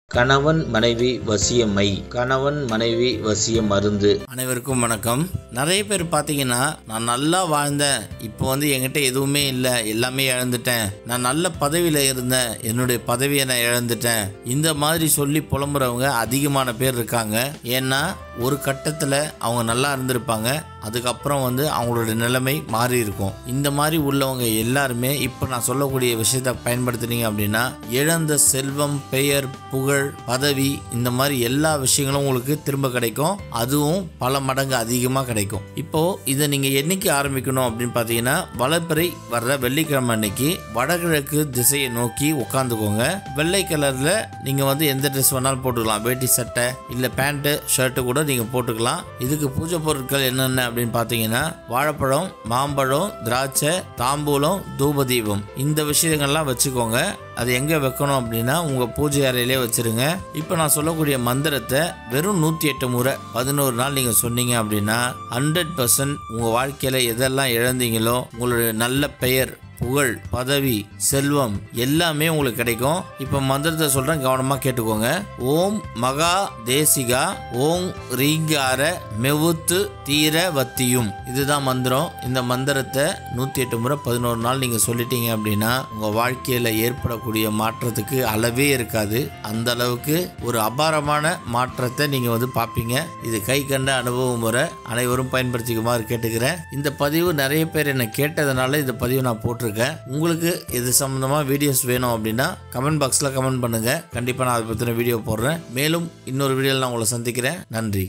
கணவன் மனைவி வசியமை கணவன் மனைவி வசிய மருந்து அனைவருக்கும் வணக்கம் நிறைய பேர் பார்த்தீங்கன்னா நான் நல்லா வாழ்ந்தேன் இப்போ வந்து என்கிட்ட எதுவுமே இல்லை எல்லாமே இழந்துட்டேன் நான் நல்ல பதவியில் இருந்தேன் என்னுடைய பதவியை நான் இழந்துட்டேன் இந்த மாதிரி சொல்லி புலம்புறவங்க அதிகமான பேர் இருக்காங்க ஏன்னா ஒரு கட்டத்தில் அவங்க நல்லா இருந்திருப்பாங்க அதுக்கப்புறம் வந்து அவங்களோட நிலைமை மாறி இருக்கும் இந்த மாதிரி உள்ளவங்க எல்லாருமே இப்போ நான் சொல்லக்கூடிய விஷயத்தை பயன்படுத்துனீங்க அப்படின்னா இழந்த செல்வம் பெயர் புகழ் பதவி இந்த மாதிரி எல்லா விஷயங்களும் உங்களுக்கு திரும்ப கிடைக்கும் அதுவும் பல மடங்கு அதிகமாக கிடைக்கும் இப்போ இதை நீங்கள் என்னைக்கு ஆரம்பிக்கணும் அப்படின்னு பார்த்தீங்கன்னா வளர்ப்பிறை வர்ற வெள்ளிக்கிழமை அன்னைக்கு வடகிழக்கு திசையை நோக்கி உட்காந்துக்கோங்க வெள்ளை கலரில் நீங்கள் வந்து எந்த ட்ரெஸ் வேணாலும் போட்டுக்கலாம் வேட்டி சட்டை இல்லை பேண்ட்டு ஷர்ட்டு கூட நீங்கள் போட்டுக்கலாம் இதுக்கு பூஜை பொருட்கள் என்னென்ன அப்படின்னு பார்த்தீங்கன்னா வாழைப்பழம் மாம்பழம் திராட்சை தாம்பூலம் தூபதீபம் இந்த விஷயங்கள்லாம் வச்சுக்கோங்க அது எங்கே வைக்கணும் அப்படின்னா உங்கள் பூஜை அறையிலே வச்சிருங்க இப்போ நான் சொல்லக்கூடிய மந்திரத்தை வெறும் நூற்றி எட்டு முறை பதினோரு நாள் நீங்கள் சொன்னீங்க அப்படின்னா ஹண்ட்ரட் பர்சன்ட் உங்கள் வாழ்க்கையில் எதெல்லாம் இழந்தீங்களோ உங்களுடைய நல்ல பெயர் புகழ் பதவி செல்வம் எல்லாமே உங்களுக்கு கிடைக்கும் இப்போ மந்திரத்தை சொல்கிறேன் கவனமாக கேட்டுக்கோங்க ஓம் மகா தேசிகா ஓம் ரீங்கார மெவுத்து தீர வத்தியும் இதுதான் மந்திரம் இந்த மந்திரத்தை நூற்றி எட்டு முறை பதினோரு நாள் நீங்கள் சொல்லிட்டீங்க அப்படின்னா உங்கள் வாழ்க்கையில் ஏற்படக்கூடிய மாற்றத்துக்கு அளவே இருக்காது அந்த அளவுக்கு ஒரு அபாரமான மாற்றத்தை நீங்கள் வந்து பார்ப்பீங்க இது கை கண்ட அனுபவ முறை அனைவரும் பயன்படுத்திக்குமாறு கேட்டுக்கிறேன் இந்த பதிவு நிறைய பேர் என்னை கேட்டதுனால இந்த பதிவு நான் போட்டிருக்கேன் உங்களுக்கு இது சம்மந்தமாக வீடியோஸ் வேணும் அப்படின்னா கமெண்ட் பாக்ஸில் கமெண்ட் பண்ணுங்கள் கண்டிப்பாக நான் அதை பற்றின வீடியோ போடுறேன் மேலும் இன்னொரு வீடியோவில் நான் உங்களை சந்திக்கிறேன் நன்றி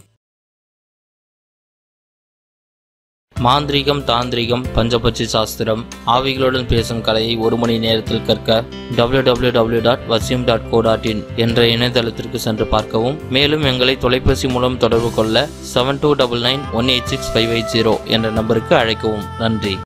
மாந்திரீகம் தாந்திரிகம் பஞ்சபட்சி சாஸ்திரம் ஆவிகளுடன் பேசும் கலையை ஒரு மணி நேரத்தில் கற்க www.vasim.co.in டாட் வசியம் டாட் கோ டாட் இன் என்ற இணையதளத்திற்கு சென்று பார்க்கவும் மேலும் எங்களை தொலைபேசி மூலம் தொடர்பு கொள்ள seven two double nine one eight six five eight zero என்ற நம்பருக்கு அழைக்கவும் நன்றி